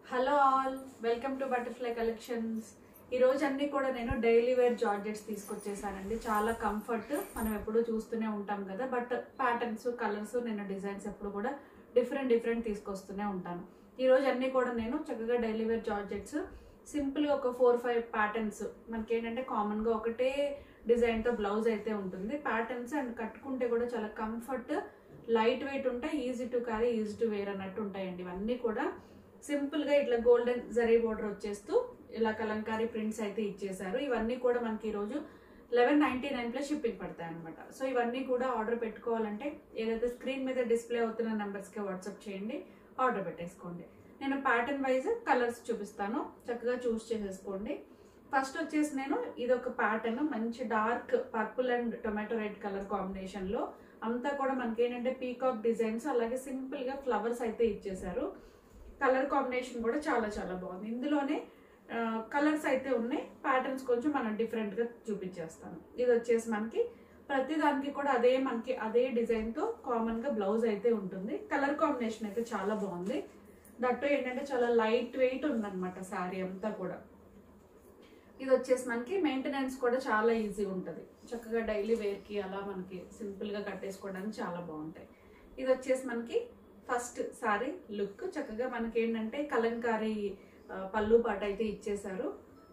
hello all welcome to butterfly collections ఈ రోజు అన్ని కూడా నేను డైలీ వేర్ జార్జెట్స్ తీసుకొచ్చేసానండి చాలా కంఫర్ట్ మనం ఎప్పుడూ చూస్తూనే ఉంటాం కదా బట్ ప్యాటర్న్స్ కలర్స్ నేను డిజైన్స్ ఎప్పుడు కూడా డిఫరెంట్ డిఫరెంట్ తీసుకొస్తూనే ఉంటాను ఈ రోజు అన్ని కూడా నేను చక్కగా డైలీ వేర్ జార్జెట్స్ సింపుల్గా ఒక ఫోర్ ఫైవ్ ప్యాటర్న్స్ మనకి ఏంటంటే కామన్గా ఒకటే డిజైన్తో బ్లౌజ్ అయితే ఉంటుంది ప్యాటర్న్స్ అండ్ కట్టుకుంటే కూడా చాలా కంఫర్ట్ లైట్ వెయిట్ ఉంటాయి easy to carry easy to wear అన్నట్టు ఉంటాయండి ఇవన్నీ కూడా సింపుల్ గా ఇట్లా గోల్డెన్ జరీ బోర్డర్ వచ్చేస్తూ ఇలా కలంకారీ ప్రింట్స్ అయితే ఇచ్చేసారు ఇవన్నీ కూడా మనకి ఈరోజు eleven ninety nine plus shipping పడతాయి అనమాట సో ఇవన్నీ కూడా ఆర్డర్ పెట్టుకోవాలంటే ఏదైతే స్క్రీన్ మీద డిస్ప్లే అవుతున్న నెంబర్స్కి వాట్సాప్ చేయండి ఆర్డర్ పెట్టేసుకోండి నేను ప్యాటర్న్ వైజ్ కలర్స్ చూపిస్తాను చక్కగా చూస్ చేసేసుకోండి ఫస్ట్ వచ్చేసి నేను ఇది ఒక ప్యాటర్న్ మంచి dark purple and tomato red colour combination లో అంతా కూడా మనకి ఏంటంటే పీకాక్ డిజైన్స్ అలాగే సింపుల్ గా ఫ్లవర్స్ అయితే ఇచ్చేసారు కలర్ కాంబినేషన్ కూడా చాలా చాలా బాగుంది ఇందులోనే కలర్స్ అయితే ఉన్నాయి ప్యాటర్న్స్ కొంచెం మనం డిఫరెంట్ గా చూపించేస్తాను ఇది వచ్చేసి మనకి ప్రతి దానికి కూడా అదే మనకి అదే డిజైన్ తో కామన్ గా బ్లౌజ్ అయితే ఉంటుంది కలర్ కాంబినేషన్ అయితే చాలా బాగుంది దట్టు ఏంటంటే చాలా లైట్ వెయిట్ ఉందన్నమాట శారీ అంతా కూడా ఇది వచ్చేసి మనకి మెయింటెనెన్స్ కూడా చాలా ఈజీ ఉంటుంది చక్కగా డైలీ వేర్కి అలా మనకి సింపుల్గా కట్టేసుకోవడానికి చాలా బాగుంటాయి ఇది వచ్చేసి మనకి ఫస్ట్ సారీ లుక్ చక్కగా మనకి ఏంటంటే కలంకారీ ఆ, పళ్ళు పాట అయితే ఇచ్చేసారు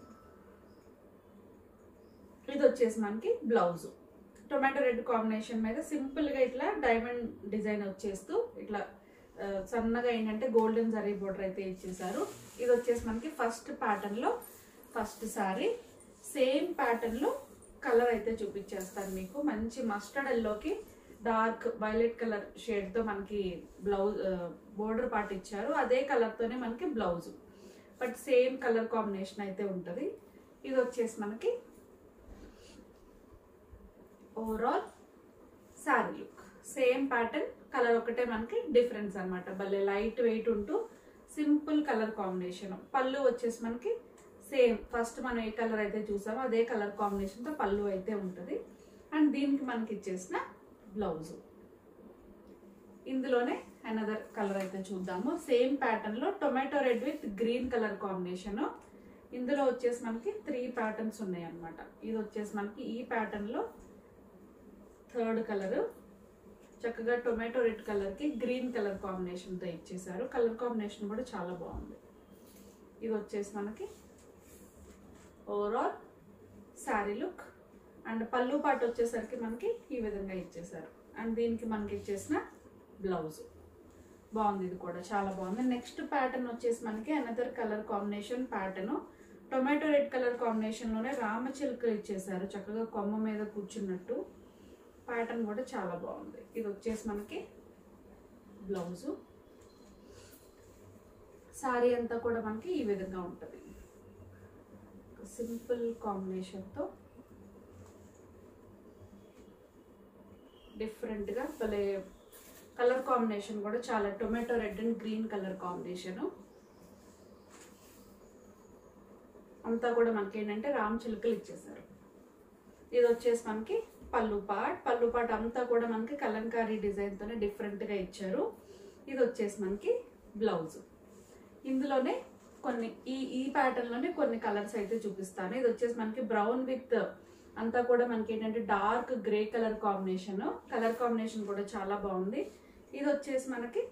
ఇది వచ్చేసి మనకి బ్లౌజ్ టొమాటో రెడ్ కాంబినేషన్ మీద సింపుల్గా ఇట్లా డైమండ్ డిజైన్ వచ్చేస్తూ ఇట్లా ఆ, సన్నగా ఏంటంటే గోల్డెన్ జరీ బోర్డర్ అయితే ఇచ్చేసారు ఇది వచ్చేసి మనకి ఫస్ట్ ప్యాటర్న్ లో ఫస్ట్ సారీ సేమ్ ప్యాటర్న్ లో కలర్ అయితే చూపించేస్తాను మీకు మంచి మస్టర్డ్ ఎల్లోకి డార్క్ వైలెట్ కలర్ షేడ్ తో మనకి బ్లౌజ్ బోర్డర్ పార్ట్ ఇచ్చారు అదే కలర్ తోనే మనకి blouse but same colour combination అయితే ఉంటది ఇది వచ్చేసి మనకి overall sari look same pattern colour ఒకటే మనకి డిఫరెన్స్ అన్నమాట భలే లైట్ వెయిట్ ఉంటూ సింపుల్ కలర్ కాంబినేషన్ పళ్ళు వచ్చేసి మనకి సేమ్ ఫస్ట్ మనం ఏ కలర్ అయితే చూసామో అదే కలర్ కాంబినేషన్ తో పళ్ళు అయితే ఉంటుంది అండ్ దీనికి మనకి ఇచ్చేసిన బ్లౌజ్ ఇందులోనే అనదర్ కలర్ అయితే చూద్దాము సేమ్ ప్యాటర్న్ లో tomato red with green colour combination ఇందులో వచ్చేసి మనకి త్రీ ప్యాటర్న్స్ ఉన్నాయి అన్నమాట ఇది వచ్చేసి మనకి ఈ ప్యాటర్న్ లో థర్డ్ కలర్ చక్కగా టొమాటో రెడ్ కలర్ కి గ్రీన్ కలర్ కాంబినేషన్ తో ఇచ్చేసారు కలర్ కాంబినేషన్ కూడా చాలా బాగుంది ఇది వచ్చేసి మనకి ఓవరాల్ శారీ లుక్ అండ్ పళ్ళు పాటు వచ్చేసరికి మనకి ఈ విధంగా ఇచ్చేసారు అండ్ దీనికి మనకి ఇచ్చేసిన బ్లౌజ్ బాగుంది ఇది కూడా చాలా బాగుంది నెక్స్ట్ ప్యాటర్న్ వచ్చేసి మనకి another colour combination pattern tomato red colour combination లోనే రామచిలుక ఇచ్చేసారు చక్కగా కొమ్మ మీద కూర్చున్నట్టు ప్యాటర్న్ కూడా చాలా బాగుంది ఇది వచ్చేసి మనకి బ్లౌజు సారీ అంతా కూడా మనకి ఈ విధంగా ఉంటుంది సింపుల్ కాంబినేషన్తో డిఫరెంట్గా భలే కలర్ కాంబినేషన్ కూడా చాలా tomato red and green colour combination అంతా కూడా మనకి ఏంటంటే రామ్ చిలుకలు ఇచ్చేసారు ఇది వచ్చేసి మనకి పళ్ళు పాట్ పళ్ళు పాట్ అంతా కూడా మనకి కలంకారీ డిజైన్తోనే డిఫరెంట్గా ఇచ్చారు ఇది వచ్చేసి మనకి బ్లౌజ్ ఇందులోనే కొన్ని ఈ ఈ ప్యాటర్న్లోనే కొన్ని కలర్స్ అయితే చూపిస్తాను ఇది వచ్చేసి మనకి బ్రౌన్ విత్ అంతా కూడా మనకి ఏంటంటే dark grey colour combination colour combination కూడా చాలా బాగుంది ఇది వచ్చేసి మనకి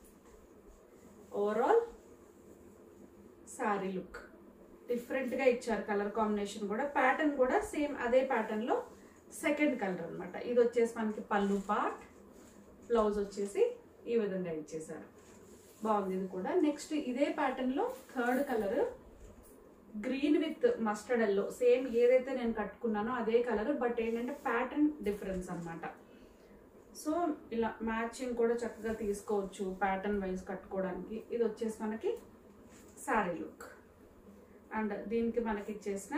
ఓవరాల్ శారీ లుక్ డిఫరెంట్ గా ఇచ్చారు కలర్ కాంబినేషన్ కూడా ప్యాటర్న్ కూడా సేమ్ అదే ప్యాటర్న్ లో సెకండ్ కలర్ అన్నమాట ఇది వచ్చేసి మనకి పళ్ళు పార్ట్ బ్లౌజ్ వచ్చేసి ఈ విధంగా ఇచ్చేసారు బాగుంది ఇది కూడా నెక్స్ట్ ఇదే ప్యాటర్న్ లో third colour green with mustard yellow same ఏదైతే నేను కట్టుకున్నానో అదే కలర్ బట్ ఏంటంటే ప్యాటర్న్ డిఫరెన్స్ అన్నమాట సో ఇలా మ్యాచింగ్ కూడా చక్కగా తీసుకోవచ్చు ప్యాటర్న్ వైజ్ కట్టుకోవడానికి ఇది వచ్చేసి మనకి శారీ లుక్ అండ్ దీనికి మనకి ఇచ్చేసిన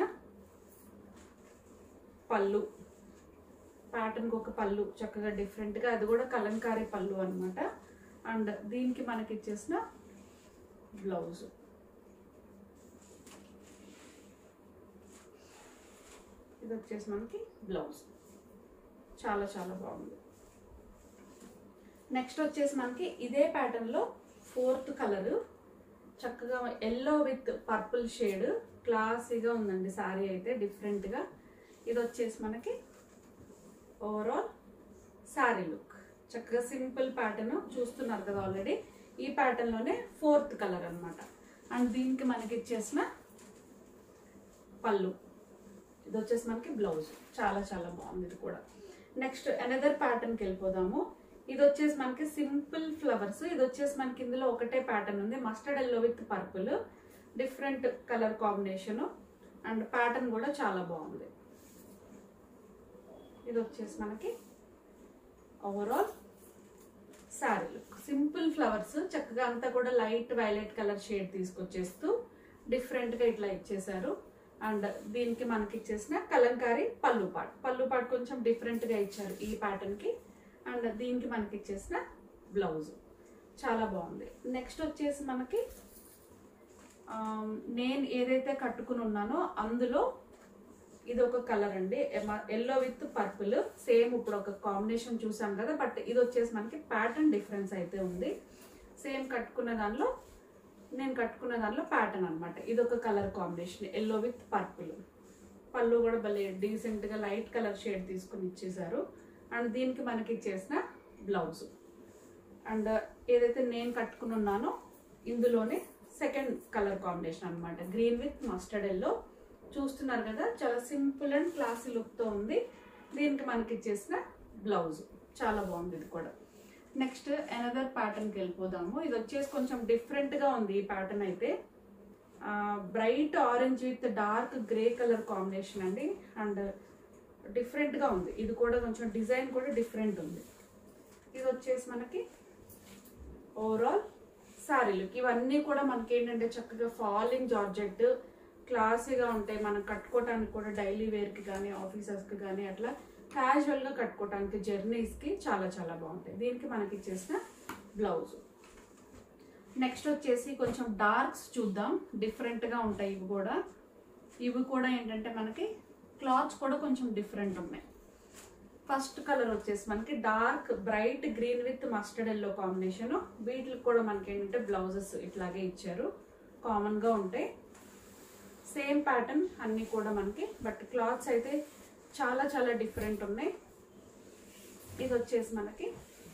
పళ్ళు ప్యాటర్న్కి ఒక పళ్ళు చక్కగా డిఫరెంట్గా అది కూడా కలంకారీ పళ్ళు అన్నమాట అండ్ దీనికి మనకి ఇచ్చేసిన బ్లౌజ్ ఇది వచ్చేసి మనకి బ్లౌజ్ చాలా చాలా బాగుంది నెక్స్ట్ వచ్చేసి మనకి ఇదే ప్యాటర్న్ లో ఫోర్త్ కలర్ చక్కగా ఎల్లో విత్ పర్పుల్ షేడ్ క్లాసీగా ఉందండి శారీ అయితే డిఫరెంట్గా ఇది వచ్చేసి మనకి ఓవరాల్ శారీ లుక్ చక్కగా సింపుల్ ప్యాటర్న్ చూస్తున్నారు కదా ఆల్రెడీ ఈ ప్యాటర్న్లోనే ఫోర్త్ కలర్ అన్నమాట అండ్ దీనికి మనకి ఇచ్చేసిన పళ్ళు ఇది వచ్చేసి మనకి బ్లౌజ్ చాలా చాలా బాగుంది ఇది కూడా నెక్స్ట్ అనదర్ ప్యాటర్న్కి వెళ్ళిపోదాము ఇది వచ్చేసి మనకి సింపుల్ ఫ్లవర్స్ ఇది వచ్చేసి మనకి ఇందులో ఒకటే ప్యాటర్న్ ఉంది mustard yellow with purple different colour combination and pattern కూడా చాలా బాగుంది ఇది వచ్చేసి మనకి overall sari look simple flowers చక్కగా అంతా కూడా లైట్ వైలెట్ కలర్ షేడ్ తీసుకొచ్చేస్తూ డిఫరెంట్గా ఇట్లా ఇచ్చేసారు అండ్ దీనికి మనకి ఇచ్చేసిన కలంకారీ పళ్ళు పాట్ పళ్ళు పాట్ కొంచెం డిఫరెంట్గా ఇచ్చారు ఈ ప్యాటర్న్కి అండ్ దీనికి మనకి ఇచ్చేసిన బ్లౌజ్ చాలా బాగుంది నెక్స్ట్ వచ్చేసి మనకి ఆ, నేను ఏదైతే కట్టుకుని ఉన్నానో అందులో ఇది ఒక కలర్ అండి ఎల్లో విత్ పర్పుల్ సేమ్ ఇప్పుడు ఒక కాంబినేషన్ చూసాం కదా బట్ ఇది వచ్చేసి మనకి ప్యాటర్న్ డిఫరెన్స్ అయితే ఉంది సేమ్ కట్టుకున్న దానిలో నేను కట్టుకున్న దానిలో ప్యాటర్న్ అనమాట ఇది ఒక colour combination yellow with purple పళ్ళు కూడా భలే డీసెంట్గా లైట్ కలర్ షేడ్ తీసుకుని ఇచ్చేసారు అండ్ దీనికి మనకి ఇచ్చేసిన బ్లౌజ్ అండ్ ఏదైతే నేను కట్టుకుని ఉన్నానో ఇందులోనే సెకండ్ కలర్ కాంబినేషన్ అన్నమాట గ్రీన్ విత్ మస్టర్డ్ ఎల్లో చూస్తున్నారు కదా చాలా సింపుల్ అండ్ క్లాసీ లుక్తో ఉంది దీనికి మనకి ఇచ్చేసిన బ్లౌజ్ చాలా బాగుంది ఇది కూడా నెక్స్ట్ అనదర్ ప్యాటర్న్కి వెళ్ళిపోదాము ఇది వచ్చేసి కొంచెం డిఫరెంట్గా ఉంది ఈ ప్యాటర్న్ అయితే bright orange with dark grey colour combination అండి అండ్ డిఫరెంట్గా ఉంది ఇది కూడా కొంచెం డిజైన్ కూడా డిఫరెంట్ ఉంది ఇది వచ్చేసి మనకి ఓవరాల్ శారీ లుక్ ఇవన్నీ కూడా మనకి ఏంటంటే చక్కగా ఫాలింగ్ జార్జెట్ క్లాసీగా ఉంటాయి మనం కట్టుకోవటానికి కూడా డైలీ వేర్కి కానీ ఆఫీసర్స్కి కానీ అట్లా క్యాజువల్గా కట్టుకోవటానికి జర్నీస్కి చాలా చాలా బాగుంటాయి దీనికి మనకి ఇచ్చేసిన బ్లౌజ్ నెక్స్ట్ వచ్చేసి కొంచెం డార్క్స్ చూద్దాం డిఫరెంట్గా ఉంటాయి ఇవి కూడా ఇవి కూడా ఏంటంటే మనకి క్లాత్స్ కూడా కొంచెం డిఫరెంట్ ఉన్నాయి ఫస్ట్ కలర్ వచ్చేసి మనకి dark bright green with mustard yellow combination వీటికి కూడా మనకి ఏంటంటే బ్లౌజెస్ ఇట్లాగే ఇచ్చారు కామన్గా ఉంటాయి సేమ్ ప్యాటర్న్ అన్నీ కూడా మనకి బట్ క్లాత్స్ అయితే చాలా చాలా డిఫరెంట్ ఉన్నాయి ఇది వచ్చేసి మనకి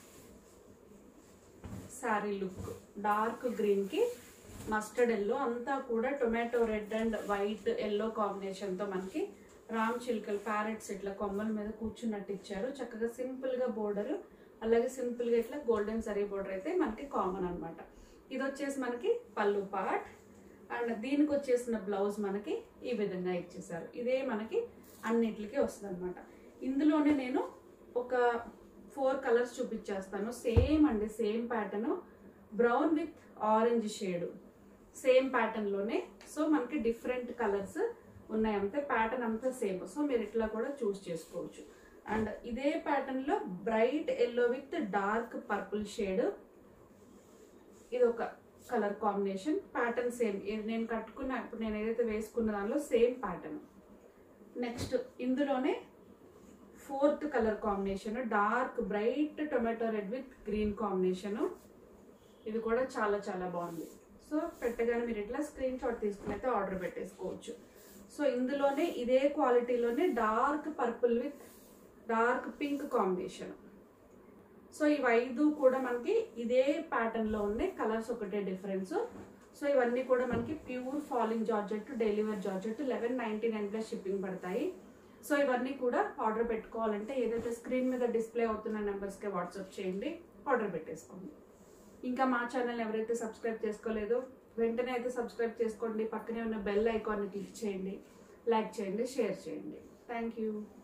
శారీ లుక్ డార్క్ గ్రీన్కి మస్టర్డ్ ఎల్లో అంతా కూడా tomato red and white yellow కాంబినేషన్తో మనకి రామ్ చిలుకలు ప్యారెట్స్ ఇట్లా కొమ్మల మీద కూర్చున్నట్టు ఇచ్చారు చక్కగా సింపుల్గా బోర్డర్ అలాగే సింపుల్గా ఇట్లా గోల్డెన్ సరీ బోర్డర్ అయితే మనకి కామన్ అన్నమాట ఇది వచ్చేసి మనకి పళ్ళు పార్ట్ అండ్ దీనికి వచ్చేసిన బ్లౌజ్ మనకి ఈ విధంగా ఇచ్చేసారు ఇదే మనకి అన్నిటికి వస్తుంది అనమాట ఇందులోనే నేను ఒక ఫోర్ కలర్స్ చూపించేస్తాను సేమ్ అండి same pattern brown with orange shade same ప్యాటర్న్లోనే సో మనకి డిఫరెంట్ కలర్స్ ఉన్నాయి అంతే ప్యాటర్న్ అంతా సేమ్ సో మీరు ఇట్లా కూడా చూస్ చేసుకోవచ్చు అండ్ ఇదే ప్యాటర్న్లో bright yellow with dark purple shade ఇది ఒక కలర్ కాంబినేషన్ ప్యాటర్న్ సేమ్ ఇది నేను కట్టుకున్న ఇప్పుడు నేను ఏదైతే వేసుకున్న దానిలో సేమ్ ప్యాటర్న్ నెక్స్ట్ ఇందులోనే fourth colour combination dark bright tomato red with green combination ఇది కూడా చాలా చాలా బాగుంది సో పెట్టగానే మీరు ఇట్లా స్క్రీన్ షాట్ తీసుకుని అయితే ఆర్డర్ పెట్టేసుకోవచ్చు సో ఇందులోనే ఇదే క్వాలిటీలోనే dark purple with dark pink combination so ఇవి ఐదు కూడా మనకి ఇదే ప్యాటర్న్ లో ఉన్నాయి కలర్స్ ఒకటే డిఫరెన్స్ సో ఇవన్నీ కూడా మనకి pure falling georgette deliver georgette eleven ninety nine plus shipping పడతాయి సో ఇవన్నీ కూడా ఆర్డర్ పెట్టుకోవాలంటే ఏదైతే స్క్రీన్ మీద డిస్ప్లే అవుతున్న నెంబర్స్కే వాట్సాప్ చేయండి ఆర్డర్ పెట్టేసుకోండి ఇంకా మా ఛానల్ ఎవరైతే సబ్స్క్రైబ్ చేసుకోలేదో వెంటనే అయితే సబ్స్క్రైబ్ చేసుకోండి పక్కనే ఉన్న బెల్ ఐకాన్ని క్లిక్ చేయండి లైక్ చేయండి షేర్ చేయండి థ్యాంక్ యూ